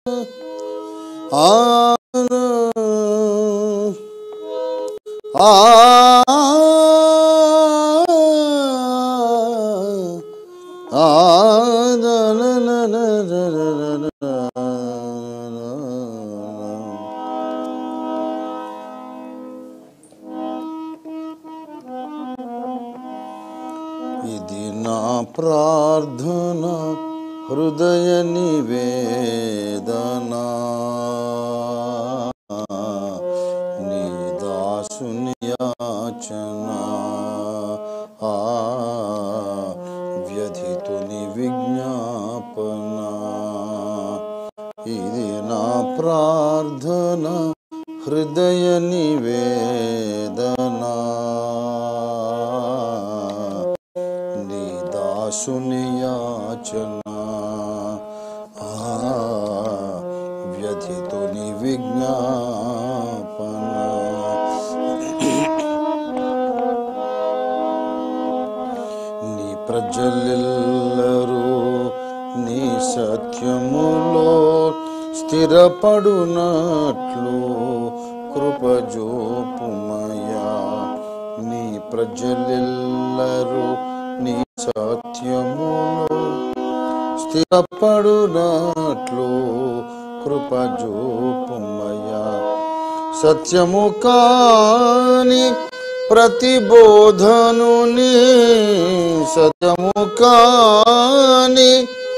ఇది నా ప్రార్థన హృదయ నివేదన నీ దాసుని యాచన ఆ వ్యధితుని విజ్ఞాపన ఇది నా ప్రార్థన హృదయ నివేదన నీ దాసుని యాచన ఆ వ్యధితుని విజ్ఞాపన నీ ప్రజలెల్లరూ నీ సత్యములో స్థిరపడునట్లు కృపజోపుమయా నీ ప్రజలెల్లరూ నీ సత్యములో స్థిరపడునట్లు కృపజోపుమయా సత్యము కాని ప్రతిబోధనుని సత్యము కాని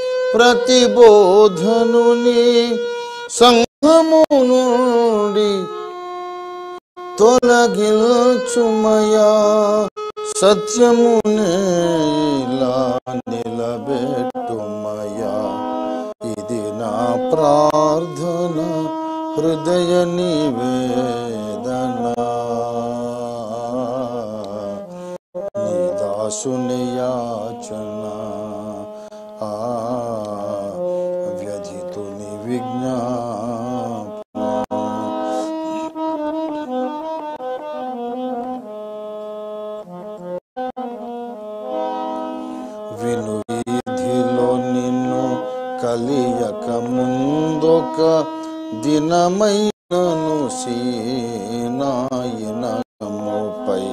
ప్రతిబోధనుని సంఘము నుండి తొలగించుమయా సత్యమునే ఇలా నిలబెట్టుమయా ఇది నా ప్రార్థన హృదయ నివేదన నీ దాసుని యాచన ఆ వ్యధితుని విజ్ఞాపన విను వీధిలో నిన్ను కలియక ముందొక దినమైనను సీనాయనముపై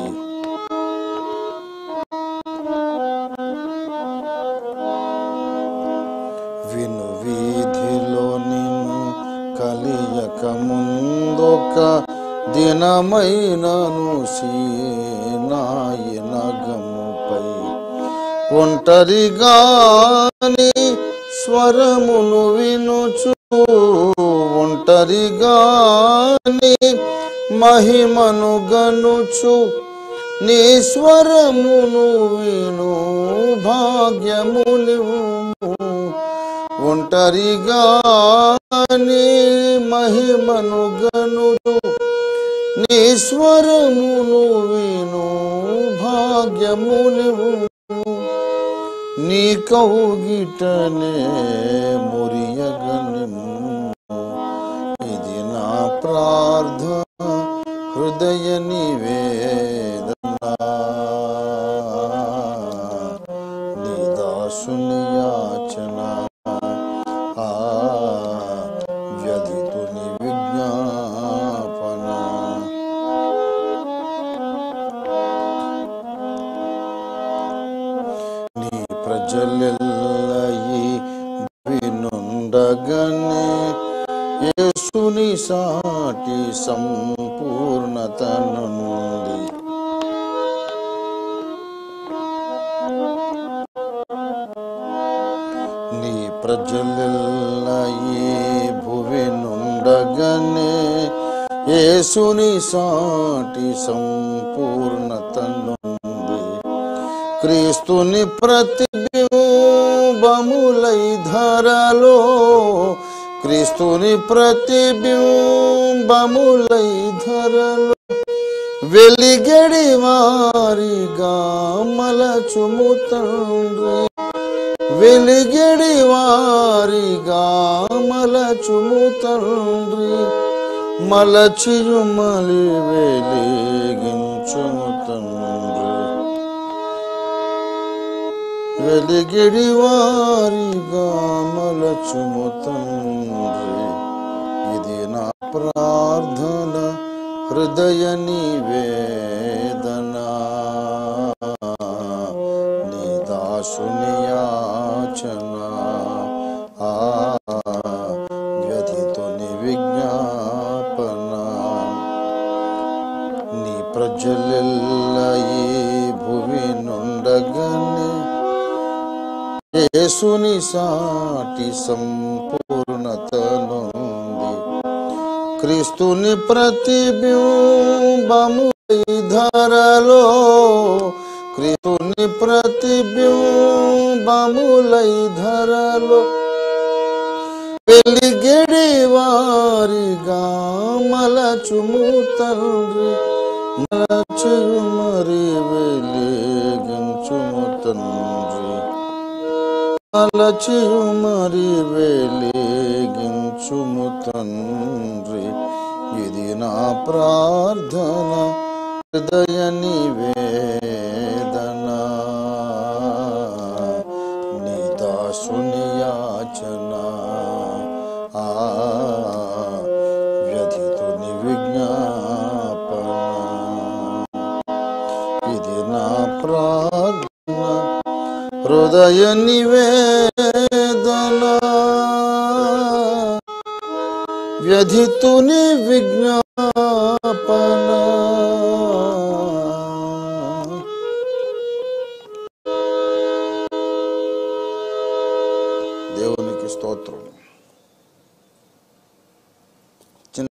విను వీధిలో నిన్ను కలియక ముందొక దినమైనను సీనాయనగముపై ఒంటరిగాని స్వరమును వినుచు ఒంటరిగాని మహిమను గనుచు నీ స్వరమును విను భాగ్యములివు ఒంటరిగాని మహిమను గనుచు నీ స్వరమును విను భాగ్యములివు నీ కౌగిటనే మురియగనిము ఇది నా ప్రార్థన హృదయ నివేదన నీ దాసుని యాచన ఆ వ్యధితుని విజ్ఞాపన నీ ప్రజలెల్లయి వినుండగనే యేసుని సాటి సంపూర్ణత నుండి నీ ప్రజలెల్లయి భువి నుండగనే యేసుని సాటి సంపూర్ణత నుండి క్రీస్తుని ప్రతిబింబములై ధరలో క్రీస్తుని ప్రతిబింబములై ధరలో వెలిగడి వారిగా మలచుము తండ్రి వెలిగడి వారిగా మలచుము తండ్రి మలచియు మలి వెలిగించుము తండ్రి వెలిగిడి వారిగా మలచుము తండ్రి ప్రార్థన హృదయ నివేదన నీ దాసుని యాచన ఆ వ్యధితుని విజ్ఞాపన నీ ప్రజలెల్ల ఈ భువి నుండగని యేసుని సాటి సంపూర్ణత నుండి క్రీస్తుని ప్రతిబింబము ఈ ధరలో క్రీస్తుని ప్రతిబింబములై ధరలో వెలిగెడి వారిగా మలచుము తండ్రి మలచు మరి వెలిగించుము తండ్రి మలచి మరి వెలిగించుము తండ్రి ఇది నా ప్రార్థన హృదయ నివేదన నీ దాసుని యాచన ఆ వ్యధితుని విజ్ఞాపన ఇది నా ప్రార్థన హృదయ నివేదన వ్యధితుని విజ్ఞాపన